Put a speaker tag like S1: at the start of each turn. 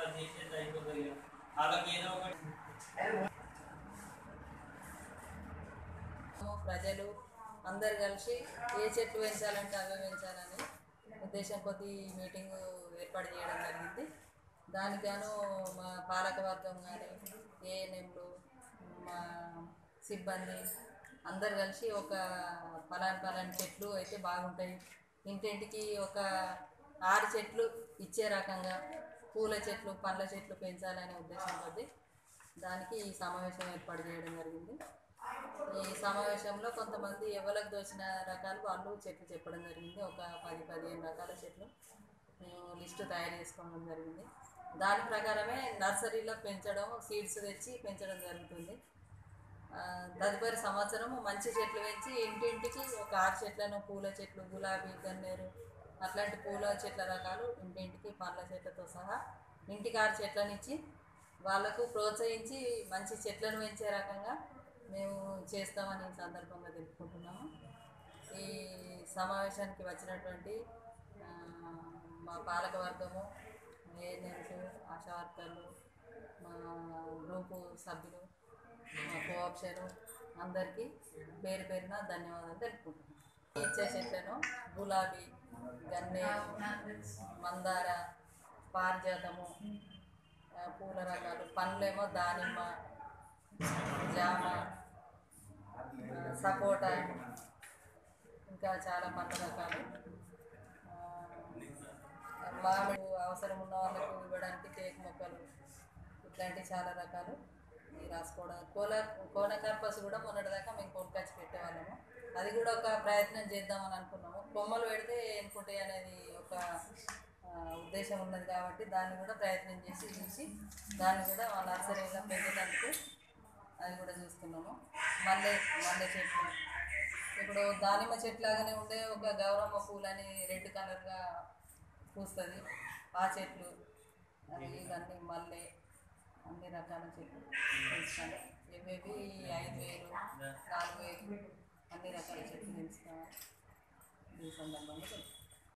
S1: అది చేసేది అయిపోతుంది ఇక. వాళ్ళకి ఏదో ఒకటి
S2: ప్రజలు అందరు కలిసి ఏ చెట్లు పెంచాలంటే అవే పెంచాలని ఉద్దేశం కొద్ది మీటింగ్ ఏర్పాటు చేయడం జరిగింది దానికి గాను మా పాలక వర్గం కానీ ఏఎన్ఎంలు మా సిబ్బంది అందరు కలిసి ఒక పలాన్ పలాన్ చెట్లు అయితే బాగుంటాయి ఇంటింటికి ఒక ఆరు చెట్లు ఇచ్చే రకంగా పూల చెట్లు పండ్ల చెట్లు పెంచాలనే ఉద్దేశంతో దానికి ఈ సమావేశం ఏర్పాటు చేయడం జరిగింది ఈ సమావేశంలో కొంతమంది ఎవరికి దోచిన రకాలు వాళ్ళు చెట్లు చెప్పడం జరిగింది ఒక పది పదిహేను రకాల చెట్లు మేము లిస్టు తయారు చేసుకోవడం జరిగింది దాని ప్రకారమే నర్సరీలో పెంచడం సీడ్స్ తెచ్చి పెంచడం జరుగుతుంది ఆ, తదుపరి సంవత్సరం మంచి చెట్లు పెంచి ఇంటింటికి ఒక ఆరు చెట్లను పూల చెట్లు గులాబీ గన్నేరు అట్లాంటి పూల చెట్ల రకాలు ఇంటింటికి పండ్ల చెట్లతో సహా ఇంటికి ఆరు చెట్లను ఇచ్చి వాళ్ళకు ప్రోత్సహించి మంచి చెట్లను పెంచే రకంగా మేము చేస్తామని ఈ సందర్భంగా తెలుపుకుంటున్నాము ఈ సమావేశానికి వచ్చినటువంటి ఆ, మా పాలక వర్గము ఏఎన్ఎంస్ ఆశా వర్కర్లు మా గ్రూపు సభ్యులు మా కోఆప్షన్ అందరికీ పేరు పేరున ధన్యవాదాలు తెలుపుకుంటున్నాను ఇచ్చే చెట్లను గులాబీ గన్నేరు మందార పారిజాతము ఆ, పూల రకాలు పండ్లేమో దానిమ్మ జామ ఆ, సపోటా ఇంకా చాలా పండ్ల రకాలు ఆ, మామిడి అవసరం ఉన్న వాళ్ళకు ఇవ్వడానికి టేకు మొక్కలు ఇట్లాంటి చాలా రకాలు ఈ రాసుకోవడం కోల కోన కార్పస్ కూడా మొన్నటిదాకా మేము కొనుకొచ్చి పెట్టేవాళ్ళము అది కూడా ఒక ప్రయత్నం చేద్దామని అనుకున్నాము కొమ్మలు పెడితే ఎన్నుకుంటాయి అనేది ఒక ఆ, ఉద్దేశం ఉన్నది కాబట్టి దాన్ని కూడా ప్రయత్నం చేసి చూసి దాన్ని కూడా మా నర్సరీలో పెంచడానికి అది కూడా చూస్తున్నాము మల్లె మల్లె చెట్లు ఇప్పుడు దానిమ్మ చెట్టు లాగానే ఉండే ఒక గౌరమ్మ పూలని రెడ్ కలర్గా పూస్తుంది ఆ చెట్లు అవి ఇవన్నీ మల్లె అన్ని రకాల చెట్లు పెంచుతాను ఇవేవి ఐదు వేలు నాలుగు వేలు అన్ని రకాల చెట్లు పెంచుతాను ఈ సందర్భంగా చెప్తాను